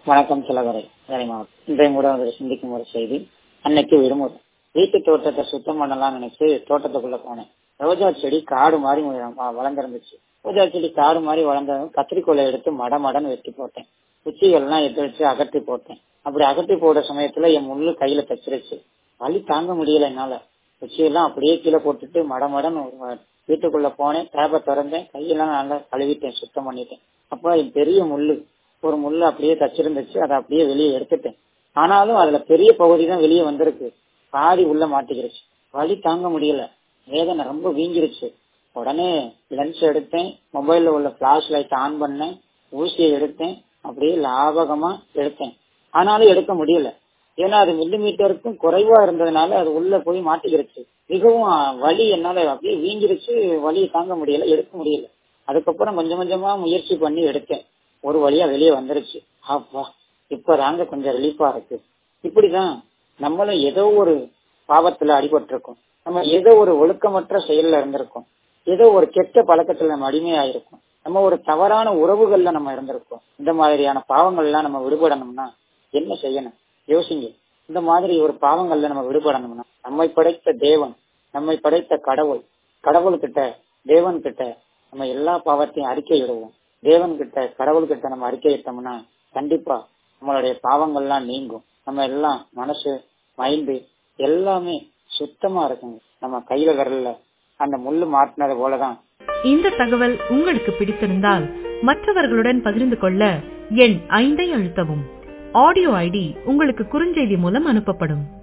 வணக்கம் சிலவரை வேலை மாவட்டம் இன்றைய மூடாவது சிந்திக்கும் ஒரு செய்தி அன்னைக்கு விடுமுறை வீட்டு தோட்டத்தை சுத்தம் பண்ணலாம் நினைச்சு தோட்டத்துக்குள்ள போனேன் ரோஜா செடி காடு மாதிரி வ- வளர்ந்திருந்துச்சு ரோஜா செடி காடு மாதிரி வளர்ந்ததும் கத்திரிக்கோலை எடுத்து மட மடன்னு வெட்டி போட்டேன் குச்சிகள்லாம் எடுத்து வச்சு அகற்றி போட்டேன் அப்படி அகற்றி போடுற சமயத்துல என் முள்ளு கையில தச்சிருச்சு வலி தாங்க முடியல என்னால குச்சியெல்லாம் அப்படியே கீழே போட்டுட்டு மட மடன்னு ஒரு வீட்டுக்குள்ள போனேன் டேப்பை திறந்தேன் கையெல்லாம் நல்லா கழுவிட்டேன் சுத்தம் பண்ணிட்டேன் அப்ப என் பெரிய முள்ளு ஒரு முள்ளு அப்படியே தச்சிருந்துச்சு அதை அப்படியே வெளியே எடுத்துட்டேன் ஆனாலும் அதுல பெரிய பகுதி தான் வெளியே வந்திருக்கு பாதி உள்ள மாட்டிக்கிருச்சு வலி தாங்க முடியல வேதனை ரொம்ப வீங்கிருச்சு உடனே லென்ஸ் எடுத்தேன் மொபைல்ல உள்ள பிளாஷ் லைட் ஆன் பண்ணேன் ஊசியை எடுத்தேன் அப்படியே லாபகமா எடுத்தேன் ஆனாலும் எடுக்க முடியல ஏன்னா அது மில்லி மீட்டருக்கும் குறைவா இருந்ததுனால அது உள்ள போய் மாட்டிக்கிருச்சு மிகவும் வலி என்னால அப்படியே வீங்கிருச்சு வலியை தாங்க முடியல எடுக்க முடியல அதுக்கப்புறம் கொஞ்சம் கொஞ்சமா முயற்சி பண்ணி எடுத்தேன் ஒரு வழியா வெளியே வந்துருச்சு அப்பா இப்ப தாங்க கொஞ்சம் ரிலீஃபா இருக்கு இப்படிதான் நம்மளும் ஏதோ ஒரு பாவத்துல அடிபட்டிருக்கோம் நம்ம ஏதோ ஒரு ஒழுக்கமற்ற செயல்ல இருந்திருக்கோம் ஏதோ ஒரு கெட்ட பழக்கத்துல நம்ம அடிமையாயிருக்கோம் நம்ம ஒரு தவறான உறவுகள்ல நம்ம இருந்திருக்கோம் இந்த மாதிரியான பாவங்கள்லாம் நம்ம விடுபடணும்னா என்ன செய்யணும் யோசிங்க இந்த மாதிரி ஒரு பாவங்கள்ல நம்ம விடுபடணும்னா நம்மை படைத்த தேவன் நம்மை படைத்த கடவுள் கடவுள்கிட்ட தேவன் கிட்ட நம்ம எல்லா பாவத்தையும் அறிக்கையிடுவோம் தேவன் கிட்ட கடவுள் கிட்ட நம்ம அறிக்கையிட்டோம்னா கண்டிப்பா நம்மளுடைய பாவங்கள்லாம் நீங்கும் நம்ம எல்லாம் மனசு மைண்டு எல்லாமே சுத்தமா இருக்குங்க நம்ம கையில விரல்ல அந்த முள்ளு மாட்டினது போலதான் இந்த தகவல் உங்களுக்கு பிடித்திருந்தால் மற்றவர்களுடன் பகிர்ந்து கொள்ள எண் ஐந்தை அழுத்தவும் ஆடியோ ஐடி உங்களுக்கு குறுஞ்செய்தி மூலம் அனுப்பப்படும்